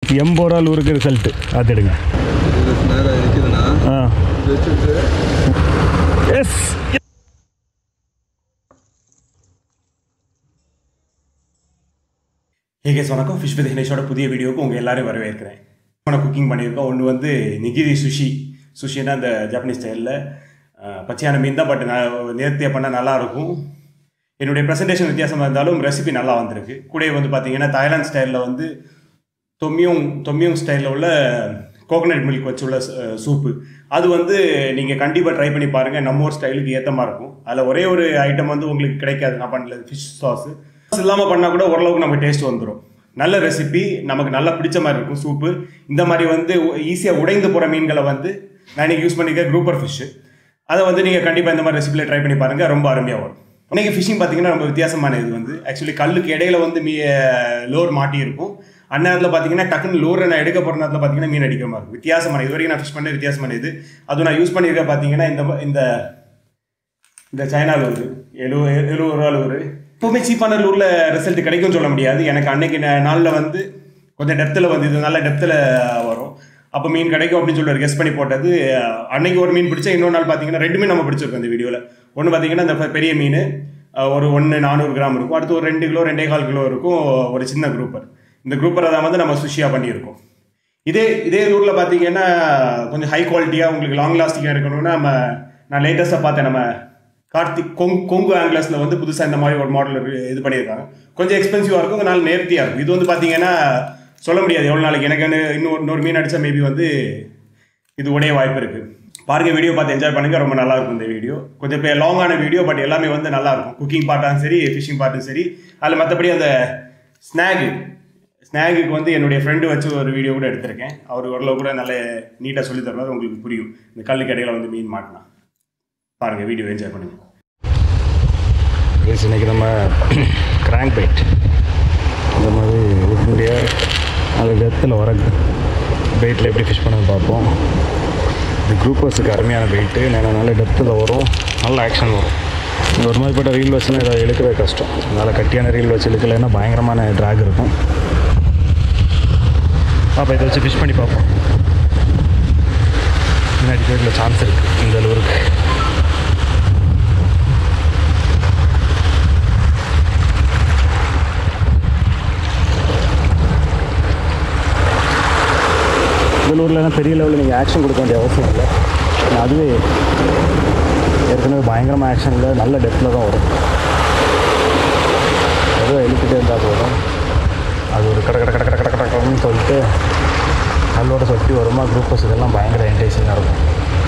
எண்பது ரூபா லூருக்கு ரிசல்ட்டு பார்த்துடுங்க இது நேரம் இருக்குதுண்ணா ஆ இது வச்சுட்டு எஸ் ஹே கேஸ் வணக்கம் ஃபிஷ் வித் ஹினேஷோட புதிய வீடியோவுக்கு உங்கள் எல்லாரும் வரவேற்கிறேன் நான் குக்கிங் பண்ணியிருக்கோம் ஒன்று வந்து நிகிரி சுஷி சுஷின்னா அந்த ஜாப்பனீஸ் ஸ்டைலில் பச்சையான மீன் தான் பட் நான் நேர்த்தியாக பண்ணால் நல்லாயிருக்கும் என்னுடைய ப்ரெசன்டேஷன் வித்தியாசமாக இருந்தாலும் ரெசிபி நல்லா வந்திருக்கு கூடவே வந்து பார்த்தீங்கன்னா தாய்லாந்து ஸ்டைலில் வந்து தொம்மியும் தொம்மியும் ஸ்டைலில் உள்ள கோகனட் மில்க் வச்சு உள்ள சூப்பு அது வந்து நீங்கள் கண்டிப்பாக ட்ரை பண்ணி பாருங்கள் நம்ம ஊர் ஸ்டைலுக்கு ஏற்ற மாதிரி இருக்கும் அதில் ஒரே ஒரு ஐட்டம் வந்து உங்களுக்கு கிடைக்காது நான் பண்ணல ஃபிஷ் சாஸு இல்லாமல் பண்ணால் கூட ஓரளவுக்கு நமக்கு டேஸ்ட் வந்துடும் நல்ல ரெசிபி நமக்கு நல்லா பிடிச்ச மாதிரி இருக்கும் சூப்பு இந்த மாதிரி வந்து ஈஸியாக உடைந்து போகிற மீன்களை வந்து நான் இன்னைக்கு யூஸ் பண்ணிக்க குரூப்பர் ஃபிஷ்ஷு அதை வந்து நீங்கள் கண்டிப்பாக இந்த மாதிரி ரெசிபியில் ட்ரை பண்ணி பாருங்கள் ரொம்ப அருமையாக வரும் இன்னைக்கு ஃபிஷிங் பார்த்தீங்கன்னா ரொம்ப வித்தியாசமான இது வந்து ஆக்சுவலி கல்லுக்கு இடையில வந்து மீ லோர் மாட்டி இருக்கும் அந்நேரத்தில் பார்த்தீங்கன்னா டக்குன்னு லோரை நான் எடுக்க போகிற நேரத்தில் பார்த்தீங்கன்னா மீன் அடிக்கிற மாதிரி இருக்கும் வித்தியாசமான இது வரைக்கும் நான் ஃபிஷ் பண்ண வித்தியாசமான இது அதுவும் நான் யூஸ் பண்ணியிருக்க பார்த்தீங்கன்னா இந்த இந்த இந்த சைனா லூர் எழு எழுபது ரூபா லூர் எப்பவுமே சீப்பான லூரில் ரிசல்ட் கிடைக்கும்னு சொல்ல முடியாது எனக்கு அன்னைக்கு நா- நாளில் வந்து கொஞ்சம் டெப்த்தில் வந்து இது நல்ல டெப்த்தில் வரும் அப்போ மீன் கிடைக்கும் அப்படின்னு சொல்லி கெஸ் பண்ணி போட்டது அஹ், அன்னைக்கு ஒரு மீன் பிடிச்சா இன்னொரு நாள் பார்த்தீங்கன்னா ரெண்டு மீன் நம்ம பிடிச்சிருக்கோம் இந்த வீடியோவில் ஒன்று பார்த்தீங்கன்னா இந்த பெ- பெரிய மீன் அஹ், ஒரு ஒன்று நானூறு கிராம் இருக்கும் அடுத்து ஒரு ரெண்டு கிலோ ரெண்டே கால் கிலோ இருக்கும் ஒரு சின்ன குரூப்பர் இந்த குரூப்பரை தான் வந்து நம்ம சுஷியாக பண்ணியிருக்கோம் இதே இதே ஊரில் பார்த்தீங்கன்னா கொஞ்சம் ஹை குவாலிட்டியாக உங்களுக்கு லாங் லாஸ்டிங்காக இருக்கணும்னா நம்ம நான் லேட்டஸ்ட்டாக பார்த்தேன் நம்ம கார்த்திக் கொங் கொங்கு ஆங்கிலஸில் வந்து புதுசாக இந்த மாதிரி ஒரு மாடல் இது பண்ணியிருக்காங்க கொஞ்சம் எக்ஸ்பென்சிவாக இருக்கும் அதனால நேர்த்தியாக இருக்கும் இது வந்து பார்த்தீங்கன்னா சொல்ல முடியாது எவ்வளோ நாளைக்கு எனக்கு இன்னும் இன்னொரு இன்னொரு மீன் அடித்தா மேபி வந்து இது உடைய வாய்ப்பு இருக்குது பாருங்க வீடியோ பார்த்து என்ஜாய் பண்ணுங்க ரொம்ப நல்லா இருக்கும் இந்த வீடியோ கொஞ்சம் இப்போ லாங்கான வீடியோ பட் எல்லாமே வந்து நல்லா இருக்கும் குக்கிங் பார்ட்டாலும் சரி ஃபிஷிங் பார்ட்டும் சரி அதில் மற்றபடி அந்த ஸ்நாகு ஸ்நாகுக்கு வந்து என்னுடைய ஃப்ரெண்டு வச்சு ஒரு வீடியோ கூட எடுத்திருக்கேன் அவர் ஓரளவு கூட நல்ல நீட்டாக சொல்லி தருவார் உங்களுக்கு புரியும் இந்த கல்லுக்கு இடையில வந்து மீன் மாட்டினா பாருங்க வீடியோ என்ஜாய் பண்ணுங்க கைஸ் இன்னைக்கு நம்ம கிராங்க் பைட் இந்த மாதிரி உருண்டையா அது வெத்தில் வர பைட்டில் எப்படி ஃபிஷ் பண்ண பார்ப்போம் இது குரூப்பர்ஸுக்கு அருமையான பைட்டு நான் நல்ல டெப்த்தில் வரும் நல்ல ஆக்ஷன் வரும் இந்த ஒரு மாதிரிப்பட்ட ரீல் வச்சுலாம் இதை இழுக்கவே கஷ்டம் அதனால் கட்டியான ரீல் வச்சு இழுக்கலைன்னா பயங்கரமான ட்ராக் இருக்கும் அப்போ இதை வச்சு ஃபிஷ் பண்ணி பார்ப்போம் முன்னாடி பேரில் சான்ஸ் இருக்குது இந்த லூருக்கு வேலூர்லாம் பெரிய லெவலில் நீங்கள் ஆக்ஷன் கொடுக்க வேண்டிய அவசியம் இல்லை ஆனா அதுவே ஏற்கனவே பயங்கரமாக ஆக்ஷன் இல்லை நல்ல டெப்த்தில் தான் வரும் ஏதோ இழுத்துட்டே இருந்தால் போதும் அது ஒரு கட கட கட கட கட கட கடன்னு சொல்லிட்டு கல்லோட சொட்டி வருமா குரூப்பஸ் இதெல்லாம் பயங்கர என்டேஷனாக இருக்கும்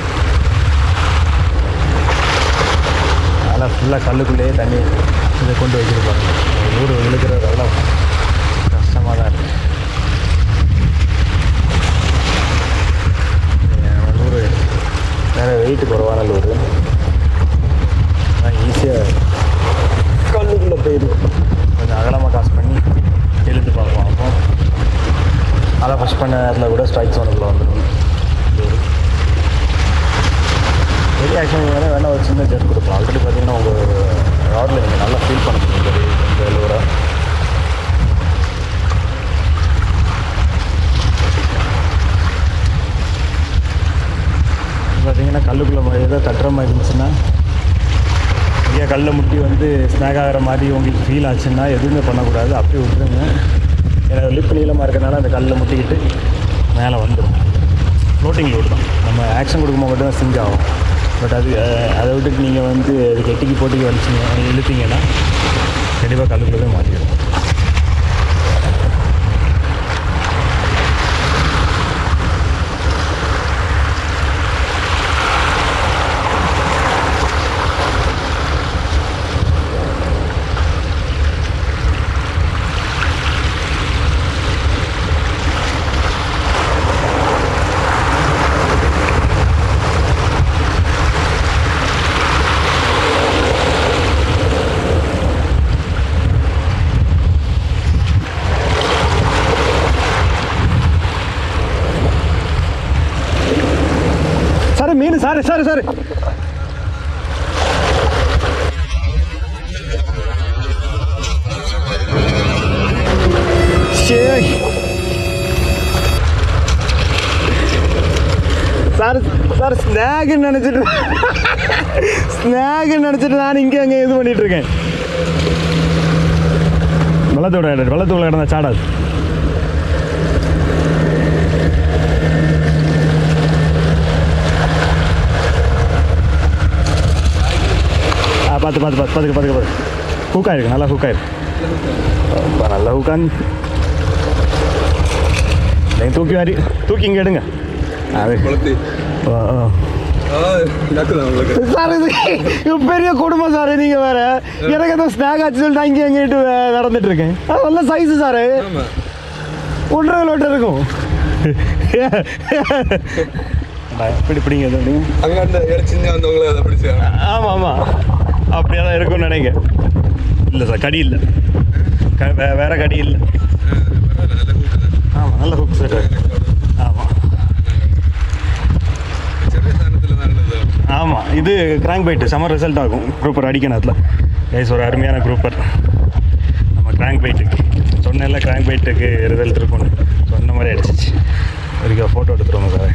அதனால் ஃபுல்லாக கல்லுக்குள்ளேயே தண்ணி இதை கொண்டு வச்சுருப்பாங்க ஊர் இழுக்கிறதெல்லாம் கஷ்டமாக தான் இருக்குது லூரு வேறு வெயிட் குறவான லூரு ஆனால் ஈஸியாக கல்லுக்குள்ளே போயிடும் கொஞ்சம் அகலமாக காசு பண்ணி இழுத்து பார்ப்போம் அப்போ அதை ஃபஸ்ட் பண்ண நேரத்தில் கூட ஸ்ட்ரைக் சோனுக்குள்ளே வந்துடும் லூரு பெரிய ஆக்ஷன் வேணால் வேணால் ஒரு சின்ன ஜெட் கொடுப்போம் ஆல்ரெடி பார்த்தீங்கன்னா உங்கள் ராடில் நீங்கள் நல்லா ஃபீல் பண்ண முடியும் இந்த இந்த லூரை பார்த்தீங்கன்னா கல்லுக்குள்ளே ஏதோ தட்டுற மாதிரி இருந்துச்சுன்னா ஐயா கல்லை முட்டி வந்து ஸ்நாக் ஆகிற மாதிரி உங்களுக்கு ஃபீல் ஆச்சுன்னா எதுவுமே பண்ணக்கூடாது அப்படியே விட்டுருங்க ஏன்னா லிப் நீளமாக இருக்கறனால அந்த கல்லை முட்டிக்கிட்டு மேலே வந்துடும் ஃப்ளோட்டிங் லோடு தான் நம்ம ஆக்ஷன் கொடுக்கும்போது மட்டும் தான் சிங்க் ஆகும் பட் அது அஹ், அதை விட்டுட்டு நீங்கள் வந்து அது கெட்டிக்கு போட்டிக்கு வலிச்சிங்க இழுத்தீங்கன்னா கண்டிப்பாக கல்லுக்குள்ளே மாட்டிடும் సరే మీను సరే సరే సరే சார் சார் ஸ்நாக்னு நினச்சிட்டு ஸ்நாக்னு நினச்சிட்டு நான் இங்கே அங்கே இது பண்ணிட்டு இருக்கேன் வெள்ளத்தோட இடம் வெள்ளத்தோட கிடந்தா சாடாது ஆ பார்த்து பார்த்து பார்த்து பார்த்துக்க பார்த்துக்க பார்த்து ஹூக் ஆயிருக்கு நல்லா ஹூக் ஆயிருக்கு அப்பா, நல்லா ஹூக்கான் நீங்கள் தூக்கி வாரி தூக்கி இங்கே எடுங்க அது குளத்தி ஆ, ஆ. ஆ நக்குதான் உங்களுக்கு சார் இது இது பெரிய குடும்பம் சார் நீங்க வேற எனக்கு அந்த ஸ்நாக் ஆச்சு சொல்லிட்டு அங்கே எங்கிட்டு நடந்துட்டு இருக்கேன் அது நல்ல சைஸ் சார் ஆமா ஒன்றரை கிலோமீட்டர் இருக்கும் இப்படி பிடிங்க இது அப்படிங்க அங்க அந்த இடைச்சிங்க வந்தவங்கள அதை பிடிச்சாங்க ஆமாம் ஆமாம் அப்படியே தான் இருக்கும்னு நினைங்க இல்லை சார் கடி இல்லை க வே வேற கடி இல்லை நல்ல கூட்டம் ஆமாம் நல்ல ஹுக் சார் ஆமாம் சென்னை சாணத்தில் தான் இருந்தது ஆமாம் இது கிராங்க் பைட்டு செம ரிசல்ட் ஆகும் குரூப்பர் அடிக்கணும் அதில் கைஸ் ஒரு அருமையான குரூப்பர் நம்ம கிராங்க் பைட்டுக்கு சொன்னேன்ல கிராங்க் பைட்டுக்கு ரிசல்ட் இருக்கும்னு சொன்ன மாதிரி அடிச்சிச்சு ஒருக்கா ஃபோட்டோ எடுத்துருவோம் சார்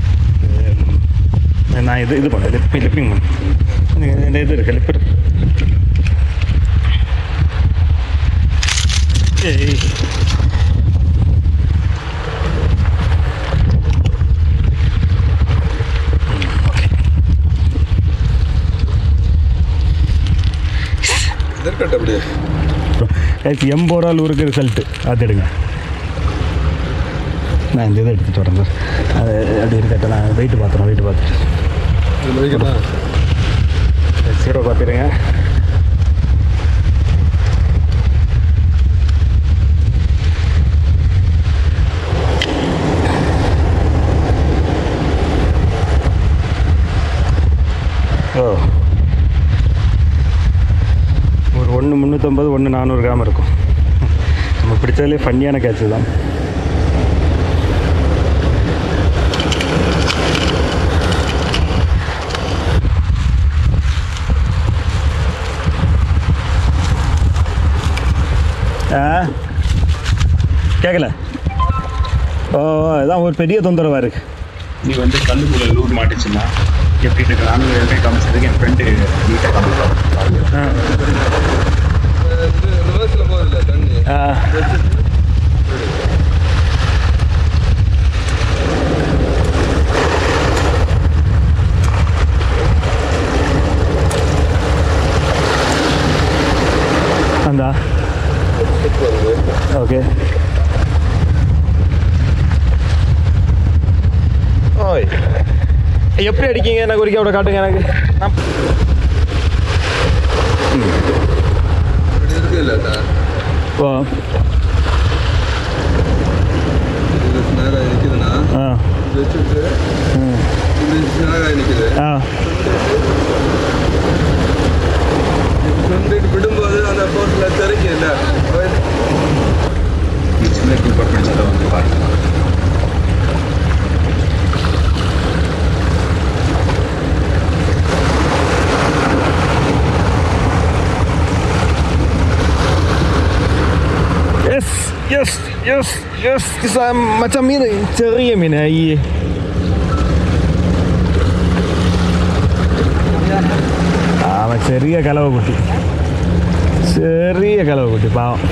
நான் இது இது பண்ணேன் லிப்பி லிப்பிங் பண்ணேன் இந்த இது இருக்கு லிப்பர் ஏய் இதற்கட்ட அப்படியே கைஸ் எண்பது ரூபா ஊருக்கு ரிசல்ட்டு அது எடுங்க நான் இந்த இதை எடுத்துகிட்டு வரேன் சார் அது அப்படி இருக்கட்டும் நான் வெயிட் பார்த்துறேன் வெயிட் பார்த்துட்டு இது வைக்கலாம் சீரோ பார்த்துருங்க ஓ ஒரு ஒன்று முந்நூற்றம்பது ஒன்று நானூறு கிராம் இருக்கும் நம்ம பிடிச்சதுலேயே ஃபன்னியான கேட்சு தான் ஆ கேட்கல ஓ இதான் ஒரு பெரிய தொந்தரவாக இருக்குது நீ வந்து கல்லுக்குள்ள லூர் மாட்டுச்சுன்னா எப்படி இருக்கு நானும் ரெண்டே காமிச்சதுக்கு என் ஃப்ரெண்டு நீட்டாக காமிப்பாங்க ஆ இது ரிவர்ஸில் போகுதில்ல தண்ணி ஆ அந்த ஓகே ஓய் எப்படி அடிக்கீங்க எனக்கு குறிக்க அவ்வளோ காட்டுங்க எனக்கு நான் இப்படி இருக்கு இல்லைட்டா ஓ இது ஸ்நாகாய் நிற்குதுன்னா ஆ இது வச்சுட்டு ம் இப்படி ஸ்நாகாய் நிற்குது ஆ சுண்டிட்டு விடும்போது அந்த போட்டில் திறக்கி இல்லை நீ சின்ன குரூப் படிச்சதை வந்து பாருங்க യെസ് യെസ് യെസ് യെസ് മച്ചാ മീൻ ചെറിയ മീനാ ഈ ആ ചെറിയ കലവ കുട്ടി ചെറിയ കലവ കുട്ടി പാവം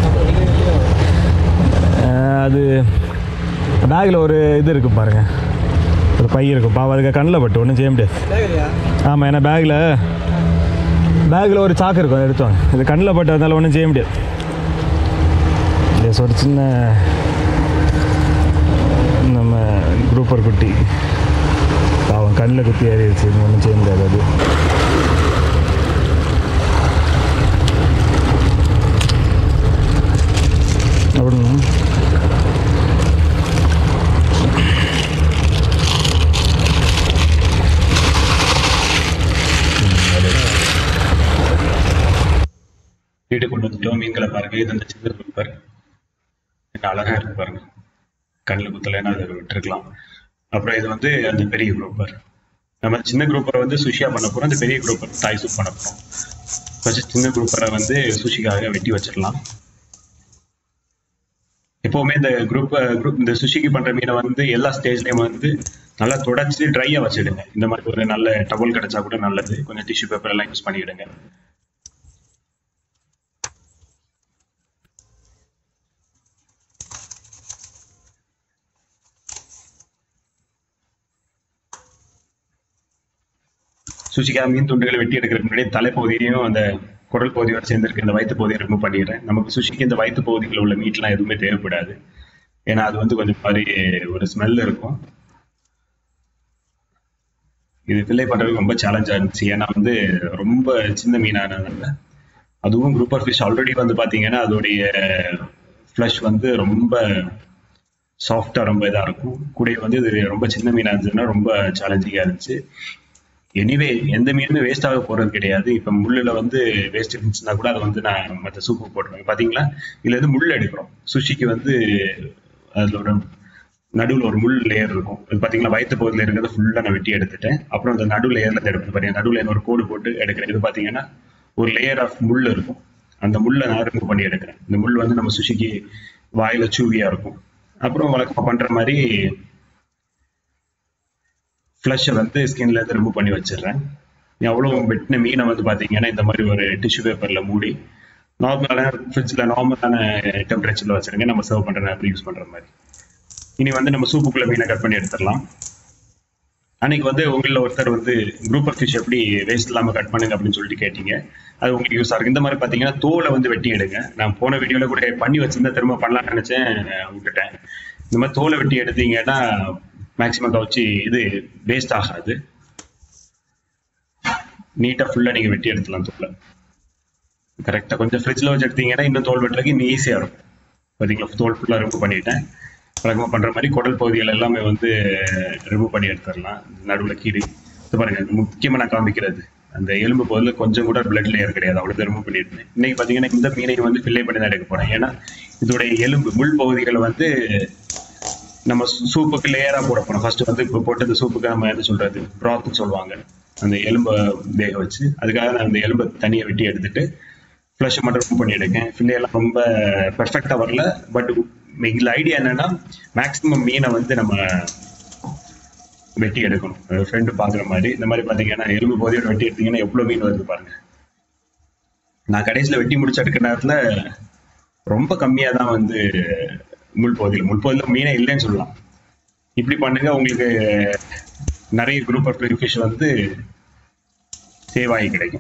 ஆ, அது பேக்கில் ஒரு இது இருக்கும் பாருங்க ஒரு பை இருக்கும் பாவம் அதுக்கு கண்ணில் பட்டு ஒன்றும் செய்ய முடியாது ஆமாம் ஏன்னா பேக்கில் பேக்கில் ஒரு சாக்கு இருக்கும் அதை எடுத்துவாங்க இது கண்ணில் பட்டு அதனால ஒன்றும் செய்ய முடியாது எஸ் ஒரு சின்ன நம்ம குரூப்பர் குட்டி பாவம் கண்ணில் குத்தி ஏறிடுச்சு ஒன்றும் செய்ய முடியாது அது அப்படின்னு வீடு கொண்டு வந்துட்டோம் மீன்களை பாருங்க இது அந்த சின்ன குரூப்பர் என்ன அழகா இருக்கு பாருங்க கண்ணில் குத்தலைன்னா அதை விட்டுருக்கலாம் அப்புறம் இது வந்து அந்த பெரிய குரூப்பர் நம்ம சின்ன குரூப்பரை வந்து சுஷியா பண்ண போறோம் அந்த பெரிய குரூப்பர் தாய் சூப் பண்ண போறோம் ஃபர்ஸ்ட் சின்ன குரூப்பரை வந்து சுஷிக்காக வெட்டி வச்சிடலாம் எப்பவுமே இந்த குரூப் குரூப் இந்த சுஷிக்கு பண்ற மீனை வந்து எல்லா ஸ்டேஜ்லயும் வந்து நல்லா தொடச்சி ட்ரையாக வச்சிடுங்க இந்த மாதிரி ஒரு நல்ல டவல் கிடைச்சா கூட நல்லது கொஞ்சம் டிஷ்யூ பேப்பர் எல்லாம் யூஸ் பண்ணிவிடுங்க சுஷிக்காக மீன் துண்டுகளை வெட்டி எடுக்கிறதுக்கு முன்னாடி தலைப்பகுதியையும் அந்த குடல் பகுதியோட சேர்ந்திருக்க இந்த வயிற்று பகுதியை ரிமூவ் பண்ணிடுறேன் நமக்கு சுஷிக்கு இந்த வயிற்று பகுதியில் உள்ள மீட்லாம் எதுவுமே தேவைப்படாது ஏன்னா அது வந்து கொஞ்சம் மாதிரி ஒரு ஸ்மெல் இருக்கும் இது ஃபில்லை பண்ணுறதுக்கு ரொம்ப சேலஞ்சாக இருந்துச்சு ஏன்னா வந்து ரொம்ப சின்ன மீனானதுனால அதுவும் குரூப்பர் ஃபிஷ் ஆல்ரெடி வந்து பார்த்தீங்கன்னா அதோடைய ஃப்ளஷ் வந்து ரொம்ப சாஃப்டாக ரொம்ப இதாக இருக்கும் கூட வந்து இது ரொம்ப சின்ன மீனாக இருந்துச்சுன்னா ரொம்ப சேலஞ்சிங்காக இருந்துச்சு எனிவே எந்த மீனுமே வேஸ்ட் ஆக போகிறது கிடையாது இப்போ முள்ளில் வந்து வேஸ்ட் இருந்துச்சுன்னா கூட அதை வந்து நான் மற்ற சூப்பு போட்டுருவேன் பார்த்தீங்களா இதில் இருந்து முள் எடுக்கிறோம் சுஷிக்கு வந்து அதில் ஒரு நடுவில் ஒரு முள் லேயர் இருக்கும் இது பார்த்தீங்களா வயிற்று பகுதியில் இருக்கிறத ஃபுல்லாக நான் வெட்டி எடுத்துட்டேன் அப்புறம் அந்த நடு லேயரில் எடுப்பேன் பார்த்தீங்கன்னா நடுவில் ஒரு கோடு போட்டு எடுக்கிறேன் இது பார்த்தீங்கன்னா ஒரு லேயர் ஆஃப் முள் இருக்கும் அந்த முள்ளை நான் ரிமூவ் பண்ணி எடுக்கிறேன் இந்த முள் வந்து நம்ம சுஷிக்கு வாயில் சூவியாக இருக்கும் அப்புறம் வழக்கமாக பண்ணுற மாதிரி ஃப்ளஷை வந்து ஸ்கின்ல இருந்து ரிமூவ் பண்ணி வச்சிடுறேன் எவ்வளோ வெட்டின மீனை வந்து பார்த்தீங்கன்னா இந்த மாதிரி ஒரு டிஷ்யூ பேப்பரில் மூடி நார்மலான ஃப்ரிட்ஜில் நார்மலான டெம்பரேச்சரில் வச்சிருங்க நம்ம சர்வ் பண்ணுற அப்படி யூஸ் பண்ணுற மாதிரி இனி வந்து நம்ம சூப்புக்குள்ளே மீனை கட் பண்ணி எடுத்துடலாம் அன்னைக்கு வந்து உங்களில் ஒருத்தர் வந்து குரூப் ஆஃப் ஃபிஷ் எப்படி வேஸ்ட் இல்லாமல் கட் பண்ணுங்க அப்படின்னு சொல்லிட்டு கேட்டீங்க அது உங்களுக்கு யூஸ் ஆகும் இந்த மாதிரி பார்த்தீங்கன்னா தோலை வந்து வெட்டி எடுங்க நான் போன வீடியோவில் கூட பண்ணி வச்சிருந்தா திரும்ப பண்ணலாம்னு நினச்சேன் விட்டுட்டேன் இந்த மாதிரி தோலை வெட்டி எடுத்தீங்கன்னா மேக்ஸிமம் கவுச்சி இது வேஸ்ட் ஆகாது நீட்டாக ஃபுல்லாக நீங்கள் வெட்டி எடுத்துலாம் தோலை கரெக்டாக கொஞ்சம் ஃப்ரிட்ஜில் வச்சு எடுத்தீங்கன்னா இன்னும் தோல் வெட்டுறதுக்கு இன்னும் ஈஸியாக இருக்கும் பார்த்தீங்களா தோல் ஃபுல்லாக ரிமூவ் பண்ணிட்டேன் வழக்கமாக பண்ணுற மாதிரி குடல் பகுதிகள் எல்லாமே வந்து ரிமூவ் பண்ணி எடுத்துடலாம் நடுவில் கீழே இது பாருங்க முக்கியமாக நான் காமிக்கிறது அந்த எலும்பு பகுதியில் கொஞ்சம் கூட பிளட் லேயர் கிடையாது அவ்வளோ ரிமூவ் பண்ணியிருந்தேன் இன்னைக்கு பார்த்தீங்கன்னா இந்த மீனை வந்து ஃபில்லை பண்ணி தான் எடுக்க போகிறேன் ஏன்னா இதோடைய எலும்பு முள் பகுதிகளை வந்து நம்ம சூப்புக்கு லேயராக போட போறோம் ஃபர்ஸ்ட் வந்து இப்போ போட்டு இந்த சூப்புக்கு நம்ம என்ன சொல்றது ப்ராத்னு சொல்லுவாங்க அந்த எலும்பை வேக வச்சு அதுக்காக நான் அந்த எலும்பை தனியை வெட்டி எடுத்துட்டு ஃப்ளஷ் மட்டும் ரிமூவ் பண்ணி எடுக்கேன் ஃபில்லையெல்லாம் ரொம்ப பெர்ஃபெக்டாக வரல பட் இதில் ஐடியா என்னன்னா மேக்ஸிமம் மீனை வந்து நம்ம வெட்டி எடுக்கணும் ஃப்ரெண்டு பார்க்குற மாதிரி இந்த மாதிரி பார்த்தீங்கன்னா எலும்பு போதையோட வெட்டி எடுத்தீங்கன்னா எவ்வளோ மீன் வருது பாருங்க நான் கடைசியில் வெட்டி முடிச்ச எடுக்கிற நேரத்தில் ரொம்ப கம்மியாக தான் வந்து முள் பகுதியில் முள் பகுதியில் மீனே இல்லைன்னு சொல்லலாம் இப்படி பண்ணுங்க உங்களுக்கு நிறைய குரூப் ஆஃப் ஃபிஷ் வந்து சேவ் ஆகி கிடைக்கும்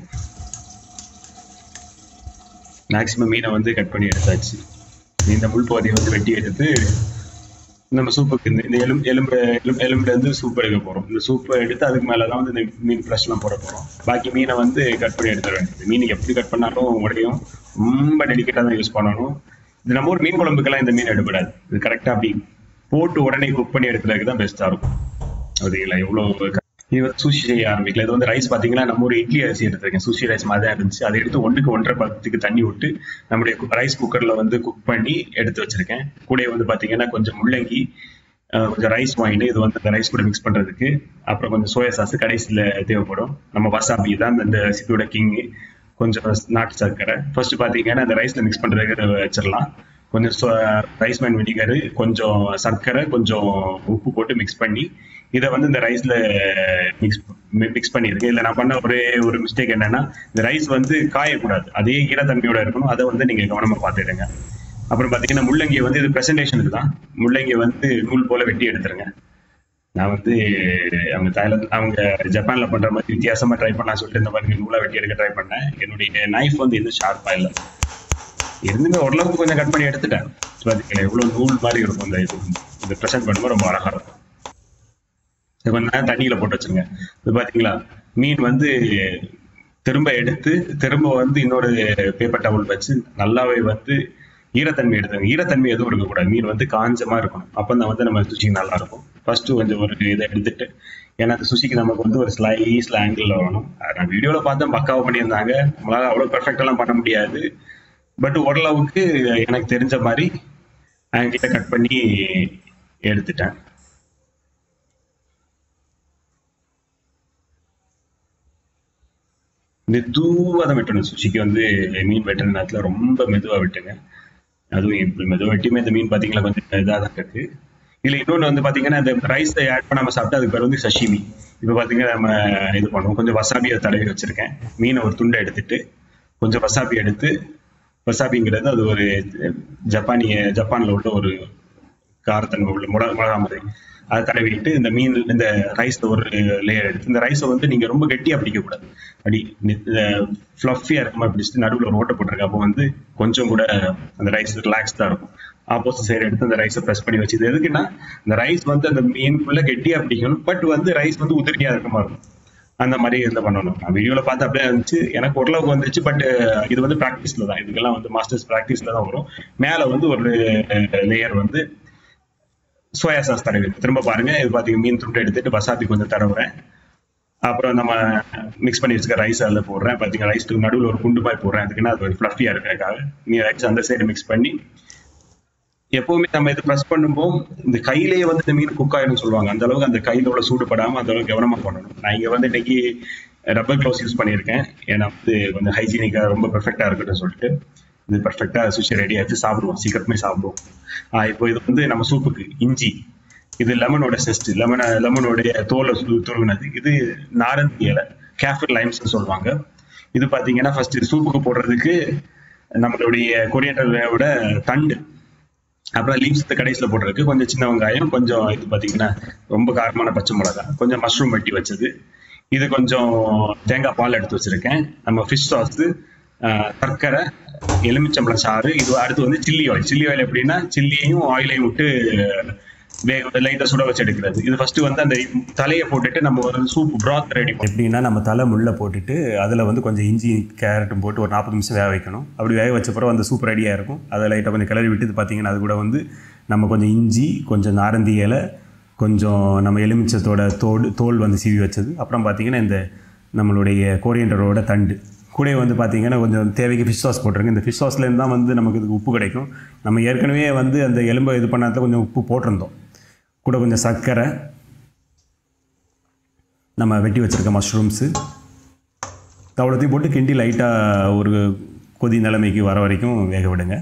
மேக்ஸிமம் மீனை வந்து கட் பண்ணி எடுத்தாச்சு இந்த முள் பகுதியை வந்து வெட்டி எடுத்து நம்ம சூப்புக்கு இந்த இந்த எலும்பு எலும்பு எலும்பு எலும்புல இருந்து சூப் எடுக்க போறோம் இந்த சூப்பை எடுத்து அதுக்கு மேல தான் வந்து இந்த மீன் ஃப்ரெஷ்லாம் போட போறோம் பாக்கி மீனை வந்து கட் பண்ணி எடுத்துட வேண்டியது மீன் எப்படி கட் பண்ணாலும் உடையும் ரொம்ப டெலிகேட்டாக தான் யூஸ் பண்ணணும் இது நம்ம ஒரு மீன் குழம்புக்கெல்லாம் இந்த மீன் எடுபடாது இது கரெக்டாக அப்படி போட்டு உடனே குக் பண்ணி எடுக்கிறதுக்கு தான் பெஸ்ட்டாக இருக்கும் அதுங்களா எவ்வளோ இது வந்து சூஷி செய்ய ஆரம்பிக்கல இது வந்து ரைஸ் பார்த்தீங்கன்னா நம்ம ஒரு இட்லி அரிசி எடுத்திருக்கேன் சூஷி ரைஸ் மாதிரி தான் இருந்துச்சு அதை எடுத்து ஒன்றுக்கு ஒன்றரை பத்துக்கு தண்ணி விட்டு நம்முடைய ரைஸ் குக்கரில் வந்து குக் பண்ணி எடுத்து வச்சிருக்கேன் கூட வந்து பார்த்தீங்கன்னா கொஞ்சம் முள்ளங்கி அஹ் கொஞ்சம் ரைஸ் வாங்கிட்டு இது வந்து அந்த ரைஸ் கூட மிக்ஸ் பண்ணுறதுக்கு அப்புறம் கொஞ்சம் சோயா சாஸ் கடைசியில் தேவைப்படும் நம்ம வசாபி தான் இந்த ரெசிபியோட கிங்கு கொஞ்சம் நாட்டு சர்க்கரை ஃபர்ஸ்ட் பார்த்தீங்கன்னா அந்த ரைஸில் மிக்ஸ் பண்ணுறதுக்கு வச்சிடலாம் கொஞ்சம் ரைஸ் மேன் வினிகர் கொஞ்சம் சர்க்கரை கொஞ்சம் உப்பு போட்டு மிக்ஸ் பண்ணி இதை வந்து இந்த ரைஸ்ல மிக்ஸ் மிக்ஸ் பண்ணியிருக்கேன் இல்லை நான் பண்ண ஒரே ஒரு மிஸ்டேக் என்னன்னா இந்த ரைஸ் வந்து காயக்கூடாது அதே ஈரத்தன்மையோட இருக்கணும் அதை வந்து நீங்க கவனமா பார்த்துடுங்க அப்புறம் பார்த்தீங்கன்னா முள்ளங்கி வந்து இது ப்ரெசன்டேஷனுக்கு தான் முள்ளங்கி வந்து நூல் போல வெட்டி எடுத்துருங்க நான் வந்து அவங்க தாய்லாந்து அவங்க ஜப்பான்ல பண்ற மாதிரி வித்தியாசமா ட்ரை பண்ணலாம் சொல்லிட்டு இந்த மாதிரி நூலா வெட்டி எடுக்க ட்ரை பண்ணேன் என்னுடைய நைஃப் வந்து இன்னும் ஷார்ப்பா இல்லை இருந்துமே ஓரளவுக்கு கொஞ்சம் கட் பண்ணி எடுத்துட்டேன் பார்த்தீங்களா எவ்வளவு நூல் மாதிரி இருக்கும் இந்த இது இது ப்ரெசென்ட் பண்ணும்போது ரொம்ப அழகா இருக்கும் இது கொஞ்ச நேரம் தண்ணியில போட்டு வச்சுருங்க இது பாத்தீங்களா மீன் வந்து திரும்ப எடுத்து திரும்ப வந்து இன்னொரு பேப்பர் டவல் வச்சு நல்லாவே வந்து ஈரத்தன்மை எடுத்துங்க ஈரத்தன்மை எதுவும் இருக்கக்கூடாது மீன் வந்து காஞ்சமா இருக்கணும் அப்போ தான் வந்து நம்ம சுஷி நல்லா இருக்கும் ஃபர்ஸ்ட் கொஞ்சம் ஒரு இதை எடுத்துட்டு ஏன்னா அந்த சுஷிக்கு நமக்கு வந்து ஒரு ஸ்லைஸ்ல ஆங்கிள் வரணும் நான் வீடியோவில் பார்த்தேன் பக்காவாக பண்ணியிருந்தாங்க நம்மளால அவ்வளோ பெர்ஃபெக்டெல்லாம் பண்ண முடியாது பட் ஓரளவுக்கு எனக்கு தெரிஞ்ச மாதிரி ஆங்கிட்ட கட் பண்ணி எடுத்துட்டேன் மெதுவாக தான் வெட்டணும் சுஷிக்கு வந்து மீன் வெட்டுற நேரத்தில் ரொம்ப மெதுவாக வெட்டுங்க அதுவும் இப்போ மெதுவாக வெட்டியுமே இந்த மீன் பார்த்தீங்களா கொஞ்சம் இதாக தான் இருக்கு இதில் இன்னொன்று வந்து பார்த்தீங்கன்னா இந்த ரைஸ் ஆட் பண்ணாமல் சாப்பிட்டா அதுக்கு பேர் வந்து சஷிமி இப்போ பார்த்தீங்கன்னா நம்ம இது பண்ணுவோம் கொஞ்சம் வசாபியை தடவி வச்சுருக்கேன் மீனை ஒரு துண்டை எடுத்துட்டு கொஞ்சம் வசாபி எடுத்து வசாபிங்கிறது அது ஒரு ஜப்பானிய ஜப்பானில் உள்ள ஒரு காரத்தன்மை உள்ள முட மிளகா மாதிரி அதை தடவிட்டு இந்த மீன் இந்த ரைஸ் ஒரு லேயர் எடுத்து இந்த ரைஸை வந்து நீங்கள் ரொம்ப கெட்டியாக பிடிக்கக்கூடாது அப்படி ஃப்ளஃபியாக இருக்குமா பிடிச்சிட்டு நடுவில் ஒரு ஓட்டை போட்டிருக்கு அப்போ வந்து கொஞ்சம் கூட அந்த ரைஸ் ரிலாக்ஸ் தான் இருக்கும் ஆப்போசிட் சைடு எடுத்து அந்த ரைஸை ப்ரெஸ் பண்ணி வச்சு இது எதுக்குன்னா இந்த ரைஸ் வந்து அந்த மீனுக்குள்ள கெட்டியாக பிடிக்கணும் பட் வந்து ரைஸ் வந்து உதிரியாக இருக்க மாதிரி இருக்கும் அந்த மாதிரி இதில் பண்ணணும் நான் வீடியோவில் பார்த்து அப்படியே இருந்துச்சு எனக்கு ஓரளவுக்கு வந்துச்சு பட் இது வந்து ப்ராக்டிஸில் தான் இதுக்கெல்லாம் வந்து மாஸ்டர்ஸ் ப்ராக்டிஸில் தான் வரும் மேலே வந்து ஒரு லேயர் வந்து சோயா சாஸ் தடவி திரும்ப பாருங்க இது பார்த்தீங்க மீன் துண்டு எடுத்துட்டு வசாபி கொஞ்சம் தடவுறேன் அப்புறம் நம்ம மிக்ஸ் பண்ணி வச்சுக்க ரைஸ் அதில் போடுறேன் பார்த்தீங்கன்னா ரைஸ்க்கு நடுவில் ஒரு குண்டு பாய் போடுறேன் அதுக்குன்னா அது ஒரு ஃப்ளஃபியாக இருக்கிறதுக்காக நீ ரைஸ் அந்த சைடு மிக்ஸ் பண்ணி எப்பவுமே நம்ம இது ப்ரெஸ் பண்ணும்போது இந்த கையிலேயே வந்து இந்த மீன் குக் ஆயிடும் சொல்லுவாங்க அந்த அளவுக்கு அந்த கையில உள்ள சூடுபடாம அந்த அளவுக்கு கவனமா பண்ணணும் நான் இங்க வந்து இன்னைக்கு ரப்பர் க்ளவுஸ் யூஸ் பண்ணியிருக்கேன் ஏன்னா வந்து கொஞ்சம் ஹைஜீனிக்கா ரொம்ப பெர்ஃபெக்டா இருக்கட்டும் சொல்லிட்டு இது பெர்ஃபெக்டா சுஷி ரெடி ஆச்சு சாப்பிடுவோம் சீக்கிரமே சாப்பிடுவோம் ஆஹ் இப்போ இது வந்து நம்ம சூப்புக்கு இஞ்சி இது லெமனோட செஸ்ட் லெமன் லெமனோடைய தோலை சு- துருவினது இது நாரந்தி இலை கேஃபர் லைம்ஸ்னு சொல்லுவாங்க இது பார்த்தீங்கன்னா ஃபர்ஸ்ட் சூப்புக்கு போடுறதுக்கு நம்மளுடைய கொரியண்டரோட தண்டு அப்புறம் லீவ்ஸ் கடைசியில் போட்டிருக்கு கொஞ்சம் சின்ன வெங்காயம் கொஞ்சம் இது பார்த்தீங்கன்னா ரொம்ப காரமான பச்சை மிளகாய் கொஞ்சம் மஷ்ரூம் வெட்டி வச்சது இது கொஞ்சம் தேங்காய் பால் எடுத்து வச்சிருக்கேன் நம்ம ஃபிஷ் சாஸ் சர்க்கரை எலுமிச்சம்பழம் சாறு இது அடுத்து வந்து சில்லி ஆயில் சில்லி ஆயில் எப்படின்னா சில்லியையும் ஆயிலையும் விட்டு வேக லைட்டாக சுட வச்சு எடுக்கிறது இது ஃபர்ஸ்ட் வந்து அந்த தலையை போட்டுட்டு நம்ம ஒரு சூப் ப்ராத் ரெடி எப்படின்னா நம்ம தலை முள்ள போட்டுட்டு அதில் வந்து கொஞ்சம் இஞ்சி கேரட்டும் போட்டு ஒரு நாற்பது நிமிஷம் வேக வைக்கணும் அப்படி வேக வச்ச பிறகு அந்த சூப் ரெடியாக இருக்கும் அதை லைட்டாக கொஞ்சம் கிளறி விட்டு பார்த்தீங்கன்னா அது கூட வந்து நம்ம கொஞ்சம் இஞ்சி கொஞ்சம் நாரந்தி இலை கொஞ்சம் நம்ம எலுமிச்சத்தோட தோடு தோல் வந்து சீவி வச்சது அப்புறம் பார்த்தீங்கன்னா இந்த நம்மளுடைய கோரியண்டரோட தண்டு கூட வந்து பார்த்தீங்கன்னா கொஞ்சம் தேவைக்கு ஃபிஷ் சாஸ் போட்டிருங்க இந்த ஃபிஷ் சாஸ்லேருந்து தான் வந்து நமக்கு இதுக்கு உப்பு கிடைக்கும் நம்ம ஏற்கனவே வந்து அந்த எலும்பை இது பண்ணாத கொஞ்சம் உப்பு போட்டிருந்தோம் கூட கொஞ்சம் சர்க்கரை நம்ம வெட்டி வச்சுருக்க மஷ்ரூம்ஸு தவளத்தையும் போட்டு கிண்டி லைட்டாக ஒரு கொதி நிலைமைக்கு வர வரைக்கும் வேக விடுங்க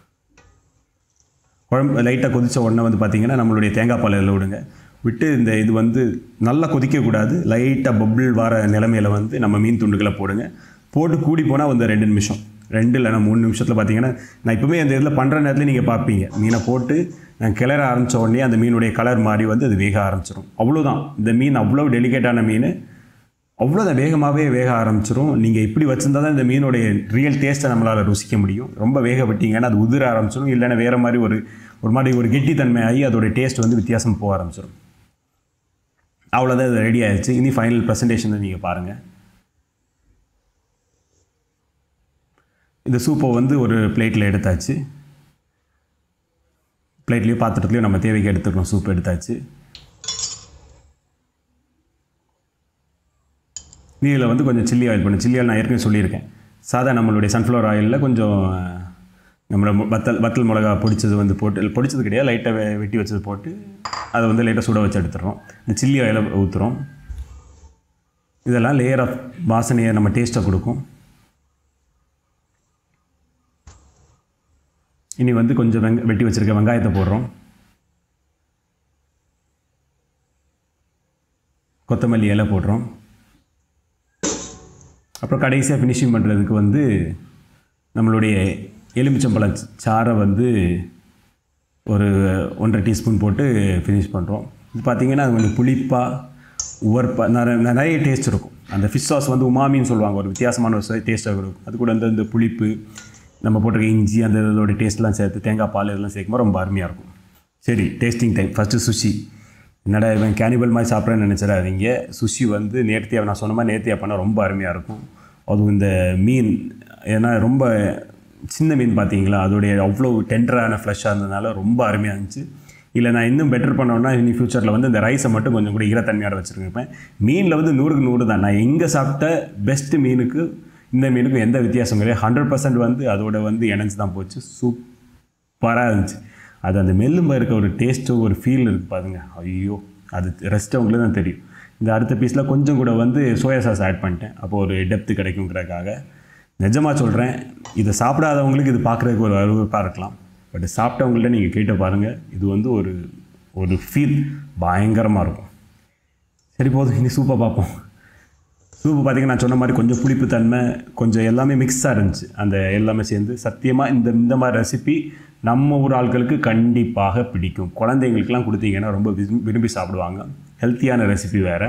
குழம்பு லைட்டாக கொதித்த உடனே வந்து பார்த்தீங்கன்னா நம்மளுடைய தேங்காய் பால் இதில் விடுங்க விட்டு இந்த இது வந்து நல்லா கொதிக்கக்கூடாது லைட்டாக பபிள் வர நிலமையில வந்து நம்ம மீன் துண்டுகளை போடுங்க போட்டு கூடி போனால் வந்து ரெண்டு நிமிஷம் ரெண்டு இல்லைனா மூணு நிமிஷத்தில் பார்த்தீங்கன்னா நான் இப்போவுமே அந்த இதில் பண்ணுற நேரத்தில் நீங்கள் பார்ப்பீங்க மீனை போட்டு நான் கிளற ஆரம்பித்த உடனே அந்த மீனுடைய கலர் மாறி வந்து அது வேக ஆரம்பிச்சிடும் அவ்வளோதான் இந்த மீன் அவ்வளோ டெலிகேட்டான மீன் அவ்வளோதான் வேகமாகவே வேக ஆரம்பிச்சிரும் நீங்கள் இப்படி வச்சிருந்தா தான் இந்த மீனுடைய ரியல் டேஸ்ட்டை நம்மளால் ருசிக்க முடியும் ரொம்ப வேக விட்டீங்கன்னா அது உதிர ஆரம்பிச்சிடும் இல்லைன்னா வேறு மாதிரி ஒரு ஒரு மாதிரி ஒரு கெட்டித்தன்மை ஆகி அதோட டேஸ்ட் வந்து வித்தியாசம் போக ஆரம்பிச்சிடும் அவ்வளோதான் இது ரெடி ஆயிடுச்சு இனி ஃபைனல் ப்ரெசன்டேஷன் நீங்கள் பாருங்கள் இந்த சூப்பை வந்து ஒரு பிளேட்டில் எடுத்தாச்சு பிளேட்லேயும் பாத்திரத்துலையும் நம்ம தேவைக்கு எடுத்துக்கிறோம் சூப் எடுத்தாச்சு இதில் வந்து கொஞ்சம் சில்லி ஆயில் பண்ணு சில்லி ஆயில் நான் ஏற்கனவே சொல்லியிருக்கேன் சாதா நம்மளுடைய சன்ஃப்ளவர் ஆயிலில் கொஞ்சம் நம்மளோட மு- வத்தல் வத்தல் மிளகா பொடிச்சது வந்து போட்டு பொடிச்சது கிடையாது லைட்டாக வெட்டி வச்சது போட்டு அதை வந்து லைட்டாக சுட வச்சு எடுத்துடுறோம் இந்த சில்லி ஆயிலை ஊற்றுறோம் இதெல்லாம் லேயர் ஆஃப் வாசனையை நம்ம டேஸ்ட்டை கொடுக்கும் இனி வந்து கொஞ்சம் வெங்க வெட்டி வச்சுருக்க வெங்காயத்தை போடுறோம் கொத்தமல்லி இலை போடுறோம் அப்புறம் கடைசியாக ஃபினிஷிங் பண்ணுறதுக்கு வந்து நம்மளுடைய எலுமிச்சம்பழ சாறை வந்து ஒரு ஒன்றரை டீஸ்பூன் போட்டு ஃபினிஷ் பண்ணுறோம் இது பார்த்தீங்கன்னா அது கொஞ்சம் புளிப்பாக உவர்ப்பாக நிறைய நிறைய டேஸ்ட் இருக்கும் அந்த ஃபிஷ் சாஸ் வந்து உமாமின்னு சொல்லுவாங்க ஒரு வித்தியாசமான ஒரு டேஸ்ட்டாக இருக்கும் அது கூட வந்து இந்த புளிப்பு நம்ம போட்டிருக்க இஞ்சி அந்த இதோட டேஸ்ட்லாம் சேர்த்து தேங்காய் பால் இதெல்லாம் சேர்க்கும்போது ரொம்ப அருமையாக இருக்கும் சரி டேஸ்டிங் டைம் ஃபஸ்ட்டு சுஷி என்னடா இவன் கேனிபல் மாதிரி சாப்பிட்றேன்னு நினச்சிடாதீங்க சுஷி வந்து நேர்த்தியாக நான் சொன்ன மாதிரி நேர்த்தியாக பண்ணால் ரொம்ப அருமையாக இருக்கும் அதுவும் இந்த மீன் ஏன்னா ரொம்ப சின்ன மீன் பார்த்தீங்களா அதோடைய அவ்வளோ டெண்டரான ஃப்ளஷ்ஷாக இருந்ததுனால ரொம்ப அருமையாக இருந்துச்சு இல்லை நான் இன்னும் பெட்டர் பண்ணோன்னா இனி ஃப்யூச்சரில் வந்து இந்த ரைஸை மட்டும் கொஞ்சம் கூட ஈரத்தன்மையோட வச்சுருப்பேன் மீனில் வந்து நூறுக்கு நூறு தான் நான் எங்கே சாப்பிட்ட பெஸ்ட்டு மீனுக்கு இந்த மீனுக்கும் எந்த வித்தியாசம் கிடையாது ஹண்ட்ரட் பர்சன்ட் வந்து அதோட வந்து இணைஞ்சு தான் போச்சு சூப்பராக இருந்துச்சு அது அந்த மெல்லும்ப இருக்க ஒரு டேஸ்ட்டு ஒரு ஃபீல் இருக்குது பாருங்க ஐயோ அது ரெஸ்ட் அவங்களுக்கு தான் தெரியும் இந்த அடுத்த பீஸில் கொஞ்சம் கூட வந்து சோயா சாஸ் ஆட் பண்ணிட்டேன் அப்போ ஒரு டெப்த்து கிடைக்குங்கிறதுக்காக நிஜமாக சொல்கிறேன் இதை சாப்பிடாதவங்களுக்கு இது பார்க்குறதுக்கு ஒரு அருவருப்பாக இருக்கலாம் பட் சாப்பிட்டவங்கள்ட்ட நீங்கள் கேட்டு பாருங்கள் இது வந்து ஒரு ஒரு ஃபீல் பயங்கரமாக இருக்கும் சரி போதும் இனி சூப்பை பார்ப்போம் சூப்பு பார்த்தீங்கன்னா நான் சொன்ன மாதிரி கொஞ்சம் புளிப்புத்தன்மை கொஞ்சம் எல்லாமே மிக்ஸாக இருந்துச்சு அந்த எல்லாமே சேர்ந்து சத்தியமாக இந்த இந்த மாதிரி ரெசிபி நம்ம ஊர் ஆட்களுக்கு கண்டிப்பாக பிடிக்கும் குழந்தைங்களுக்குலாம் கொடுத்தீங்கன்னா ரொம்ப விரும்பி- விரும்பி சாப்பிடுவாங்க ஹெல்த்தியான ரெசிபி வேறு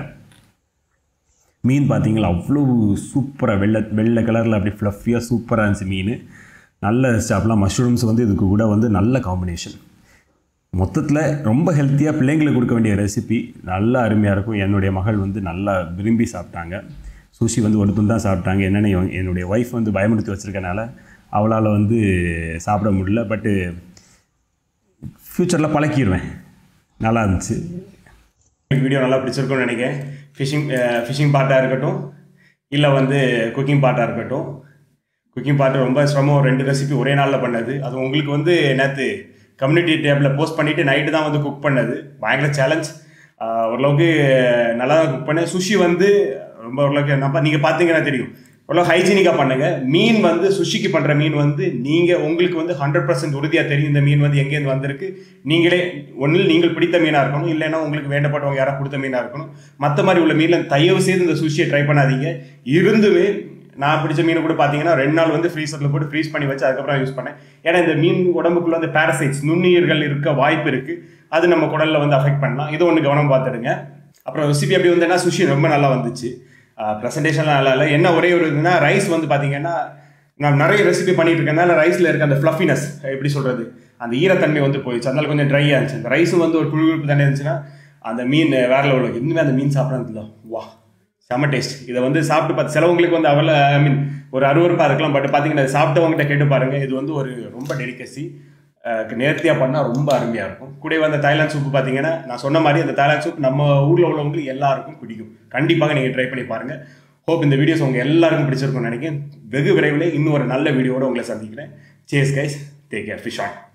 மீன் பார்த்தீங்களா அவ்வளோ சூப்பராக வெள்ளை வெள்ளை கலரில் அப்படி ஃப்ளஃபியாக சூப்பராக இருந்துச்சு மீன் நல்ல சாப்பிடலாம் மஷ்ரூம்ஸ் வந்து இதுக்கு கூட வந்து நல்ல காம்பினேஷன் மொத்தத்தில் ரொம்ப ஹெல்த்தியாக பிள்ளைங்களுக்கு கொடுக்க வேண்டிய ரெசிபி நல்ல அருமையாக இருக்கும் என்னுடைய மகள் வந்து நல்லா விரும்பி சாப்பிட்டாங்க சுஷி வந்து ஒரு துண்டு தான் சாப்பிட்டாங்க என்னென்ன இவன்- என்னுடைய ஒய்ஃப் வந்து பயமுறுத்தி வச்சுருக்கனால அவளால் வந்து சாப்பிட முடியல பட்டு ஃப்யூச்சரில் பழக்கிடுவேன் நல்லா இருந்துச்சு வீடியோ நல்லா பிடிச்சிருக்கும்னு நினைக்கிறேன் ஃபிஷிங் ஃபிஷிங் பார்ட்டாக இருக்கட்டும் இல்லை வந்து குக்கிங் பார்ட்டாக இருக்கட்டும் குக்கிங் பார்ட் ரொம்ப சிரமம் ஒரு ரெண்டு ரெசிபி ஒரே நாளில் பண்ணது அது உங்களுக்கு வந்து நேற்று கம்யூனிட்டி டேப்பில் போஸ்ட் பண்ணிவிட்டு நைட்டு தான் வந்து குக் பண்ணது பயங்கர சேலஞ்ச் ஓரளவுக்கு நல்லா தான் குக் பண்ணேன் சுஷி வந்து ரொம்ப ஓரளவுக்கு நம்ம நீங்கள் பார்த்தீங்கன்னா தெரியும் ஓரளவு ஹைஜீனிக்காக பண்ணுங்க மீன் வந்து சுஷிக்கு பண்ணுற மீன் வந்து நீங்கள் உங்களுக்கு வந்து ஹண்ட்ரட் பர்சன்ட் உறுதியாக தெரியும் இந்த மீன் வந்து எங்கேருந்து வந்திருக்கு நீங்களே ஒன்றில் நீங்கள் பிடித்த மீனாக இருக்கணும் இல்லைன்னா உங்களுக்கு வேண்டப்பட்டவங்க யாராவது கொடுத்த மீனாக இருக்கணும் மற்ற மாதிரி உள்ள மீனில் தயவு செய்து இந்த சுஷியை ட்ரை பண்ணாதீங்க இருந்துமே நான் பிடிச்ச மீன் கூட பார்த்தீங்கன்னா ரெண்டு நாள் வந்து ஃப்ரீசரில் போட்டு ஃப்ரீஸ் பண்ணி வச்சு அதுக்கப்புறம் யூஸ் பண்ணேன் ஏன்னா இந்த மீன் உடம்புக்குள்ள வந்து பேரசைட்ஸ் நுண்ணுயிர்கள் இருக்க வாய்ப்பு இருக்கு அது நம்ம குடல்ல வந்து அஃபெக்ட் பண்ணலாம் இது ஒன்று கவனம் பார்த்துடுங்க அப்புறம் ரெசிபி எப்படி வந்தேன்னா சுஷி ரொம்ப நல்லா வந்துச்சு ப்ரெசன்டேஷன்லாம் நல்லா இல்லை என்ன ஒரே ஒரு இதுனா ரைஸ் வந்து பார்த்தீங்கன்னா நான் நிறைய ரெசிபி பண்ணிட்டு இருக்கனால ரைஸில் இருக்க அந்த ஃப்ளஃபினஸ் எப்படி சொல்கிறது அந்த ஈரத்தன்மை வந்து போயிடுச்சு அதனால கொஞ்சம் ட்ரையாக இருந்துச்சு அந்த ரைஸும் வந்து ஒரு குழுகுழுப்பு தண்ணி இருந்துச்சுன்னா அந்த மீன் வேற லெவலில் இன்னுமே அந்த மீன் சாப்பிட்றதுல வா செம டேஸ்ட் இதை வந்து சாப்பிட்டு பார்த்து சிலவங்களுக்கு வந்து அவள ஐ மீன் ஒரு அருவருப்பாக இருக்கலாம் பட் பார்த்தீங்கன்னா இதை சாப்பிட்டவங்ககிட்ட கேட்டு பாருங்க இது வந்து ஒரு ரொம்ப டெலிகசி நேர்த்தியாக பண்ணால் ரொம்ப அருமையாக இருக்கும் கூடவே அந்த தாய்லாந்து சூப்பு பார்த்தீங்கன்னா நான் சொன்ன மாதிரி அந்த தாய்லாந்து சூப் நம்ம ஊரில் உள்ளவங்களுக்கு எல்லாருக்கும் பிடிக்கும் கண்டிப்பாக நீங்கள் ட்ரை பண்ணி பாருங்கள் ஹோப் இந்த வீடியோஸ் உங்கள் எல்லாருக்கும் பிடிச்சிருக்கும்னு நினைக்கிறேன் வெகு விரைவில் இன்னும் ஒரு நல்ல வீடியோவோட உங்களை சந்திக்கிறேன் சேஸ் guys take care fish on